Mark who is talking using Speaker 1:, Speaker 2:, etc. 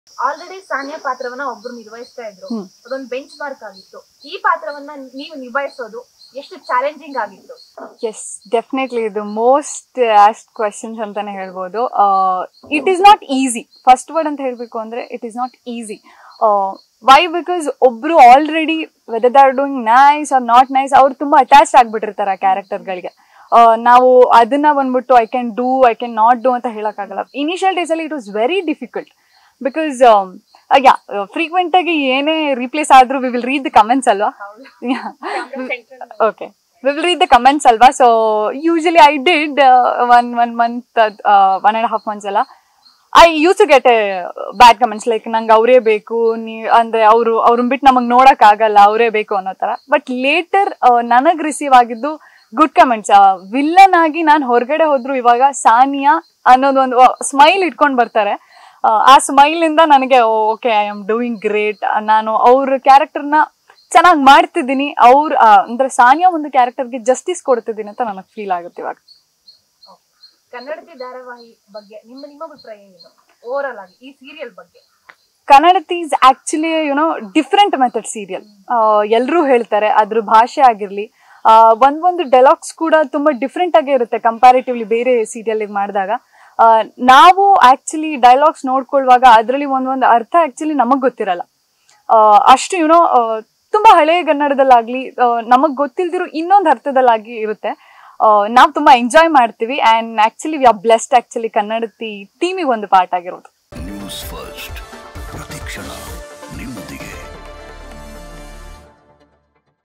Speaker 1: Already Sania ಪಾತ್ರವನ್ನ ಒಬ್ರು ನಿರ್ವಹಿಸ್ತಾ ಇದ್ರು
Speaker 2: ಹ್ಮ್.
Speaker 1: ಅದೊಂದು ಬೆಂಚ್ ಮಾರ್ಕ್ ಆಗಿತ್ತು ಈ ಪಾತ್ರವನ್ನ ನೀವು ನಿಭಾಯಿಸೋದು ಎಷ್ಟು ಚಾಲೆಂಜಿಂಗ್ ಆಗಿತ್ತು
Speaker 2: ಎಸ್ ಡೆಫಿನೆಟ್ಲಿ ಇದು ಮೋಸ್ಟ್ ಆಸ್ಟ್ ಕ್ವೆಶನ್ಸ್ ಅಂತಾನೆ ಹೇಳ್ಬೋದು it is not easy first word ಅಂತ ಹೇಳಬೇಕು ಅಂದ್ರೆ it is not easy why because ಒಬ್ರು already whether are doing nice or not nice ಅವ್ರು ತುಂಬಾ ಅಟ್ಯಾಚ್ ಆಗ್ಬಿಟ್ಟಿರ್ತಾರೆ ಆ ಕ್ಯಾರೆಕ್ಟರ್ಗಳಿಗೆ ನಾವು ಅದನ್ನ ಬಂದ್ಬಿಟ್ಟು I can do I can not do ಅಂತ ಹೇಳಕ್ಕಾಗಲ್ಲ ಇನಿಷಿಯಲ್ ಡೇಸ್ ಅಲ್ಲಿ it was very difficult because yeah frequent ಆಗಿ ಏನೇ ರೀಪ್ಲೇಸ್ ಆದ್ರೂ we will read the comments ಅಲ್ವಾ okay we will read the comments ಅಲ್ವಾ so usually I did one one month one and half months ಎಲ್ಲ I use to get a bad comments like ನಂಗೆ ಅವರೇ ಬೇಕು ನೀ ಅಂದ್ರೆ ಅವರು ಅವ್ರನ್ನ ಬಿಟ್ಟು ನಮಗೆ ನೋಡಕ್ ಆಗಲ್ಲ ಅವರೇ ಬೇಕು ಅನ್ನೋ ತರ ಬಟ್ ಲೇಟರ್ ನನಗ್ ರಿಸೀವ್ ಆಗಿದ್ದು ಗುಡ್ ಕಮೆಂಟ್ಸ್ ವಿಲ್ಲನ್ ಆಗಿ ನಾನು ಹೊರಗಡೆ ಹೋದ್ರು ಇವಾಗ ಸಾನಿಯಾ ಅನ್ನೋದೊಂದು ಸ್ಮೈಲ್ ಇಟ್ಕೊಂಡ್ ಬರ್ತಾರೆ ಆ, ಆ ಸ್ಮೈಲ್ ಇಂದ ನನಗೆ okay I am doing great ನಾನು ಅವ್ರ ಕ್ಯಾರೆಕ್ಟರ್ನ ಚೆನ್ನಾಗಿ ಮಾಡ್ತಿದ್ದೀನಿ ಅವ್ರ ಆ, ಅಂದ್ರೆ ಸಾನಿಯಾ ಒಂದು ಕ್ಯಾರೆಕ್ಟರ್ಗೆ ಜಸ್ಟಿಸ್ ಕೊಡ್ತಿದ್ದೀನಿ ಅಂತ ನನಗೆ ಫೀಲ್ ಆಗುತ್ತೆ ಇವಾಗ
Speaker 1: ಕನ್ನಡತಿ ಧಾರಾವಾಹಿ ಬಗ್ಗೆ ನಿಮ್ಮ ನಿಮ್ಮ ಅಭಿಪ್ರಾಯ ಏನು ಓವರಲ್ ಆಗಿ ಈ ಸೀರಿಯಲ್ ಬಗ್ಗೆ
Speaker 2: Kannadathi is actually you know different method serial ಎಲ್ಲರೂ ಹೇಳ್ತಾರೆ ಅದ್ರ ಭಾಷೆ ಆಗಿರ್ಲಿ ಆ, ಒಂದೊಂದು ಡೈಲಾಗ್ಸ್ ಕೂಡ ತುಂಬಾ ಡಿಫ್ರೆಂಟ್ ಆಗೇ ಇರುತ್ತೆ ಕಂಪ್ಯಾರಿಟಿವ್ಲಿ ಬೇರೆ ಸೀರಿಯಲ್ ಮಾಡಿದಾಗ ಆ, ನಾವು ಆಕ್ಚುಲಿ ಡೈಲಾಗ್ಸ್ ನೋಡ್ಕೊಳ್ಳುವಾಗ ಅದರಲ್ಲಿ ಒಂದೊಂದು ಅರ್ಥ ಆಕ್ಚುಲಿ ನಮಗ್ ಗೊತ್ತಿರಲ್ಲ ಆ, ಅಷ್ಟು ಯುನೋ ತುಂಬಾ ಹಳೆಯ ಕನ್ನಡದಲ್ಲಾಗ್ಲಿ ನಮಗ್ ಗೊತ್ತಿಲ್ದಿರೋ ಇನ್ನೊಂದು ಅರ್ಥದಲ್ಲಾಗಿ ಇರುತ್ತೆ ನಾವು ತುಂಬಾ ಎಂಜಾಯ್ ಮಾಡ್ತೀವಿ and actually we are blessed actually Kannadathi ಟೀಮಿಗೆ ಒಂದು ಪಾರ್ಟ್ ಆಗಿರೋದು
Speaker 3: ನ್ಯೂಸ್ ಫಸ್ಟ್